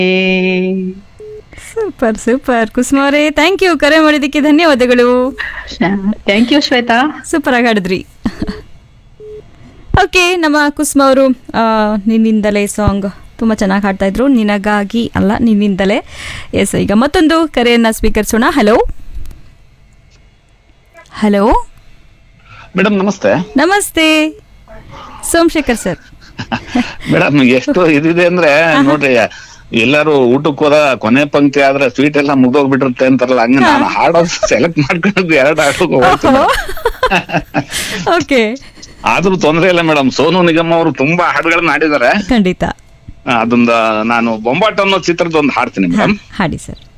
super super ಕುಸುಮ ಅವರೇ thank you ಕರೆ ಮಾಡಿದ್ದಕ್ಕೆ ಧನ್ಯವಾದಗಳು ಥ್ಯಾಂಕ್ ಯು ಶ್ವೇತಾ ಸೂಪರ್ ಆಗಿ ಹಾಡಿದ್ರಿ ಓಕೆ ನಮ್ಮ ಕುಸುಮ ಅವರು ಆ, ನಿನ್ನಿಂದಲೇ ಸಾಂಗ್ ತುಂಬ ಚೆನ್ನಾಗಿ ಹಾಡ್ತಾ ಇದ್ರು ನಿನಗಾಗಿ ಅಲ್ಲ ನಿನ್ನಿಂದಲೇ ಎಸ್ ಈಗ ಮತ್ತೊಂದು ಕರೆಯನ್ನ ಸ್ವೀಕರಿಸೋಣ ಹಲೋ ಹಲೋ ಮೇಡಮ್ ನಮಸ್ತೆ ನಮಸ್ತೆ ಸೋಮಶೇಖರ್ ಸರ್ ಮೇಡಮ್ ಎಷ್ಟು ಇದಿದೆ ಅಂದ್ರೆ ನೋಡ್ರಿ ಎಲ್ಲಾರು ಊಟಕ್ಕೆ ಹೋದ ಕೊನೆ ಪಂಕ್ತಿ ಆದ್ರೆ ಸ್ವೀಟ್ ಎಲ್ಲ ಮುಗ್ದೋಗ್ಬಿಟ್ಟಿರುತ್ತೆ ಅಂತಾರಲ್ಲ ಹಂಗ ನಾನು ಹಾಡೋದು ಸೆಲೆಕ್ಟ್ ಮಾಡ್ಕೊಂಡು ಎರಡು ಹಾಡು ಓಕೆ ಆದ್ರೂ ತೊಂದ್ರೆ ಇಲ್ಲ ಮೇಡಮ್ ಸೋನು ನಿಗಮ್ ಅವರು ತುಂಬಾ ಹಾಡುಗಳನ್ನ ಹಾಡಿದ್ದಾರೆ ಖಂಡಿತ ಅದೊಂದು ನಾನು ಬೊಂಬಾಟ್ ಅನ್ನೋ ಚಿತ್ರದ ಒಂದು ಹಾಡ್ತೀನಿ ಹಾ, ಮೇಡಮ್ ಹಾಡಿ ಸರ್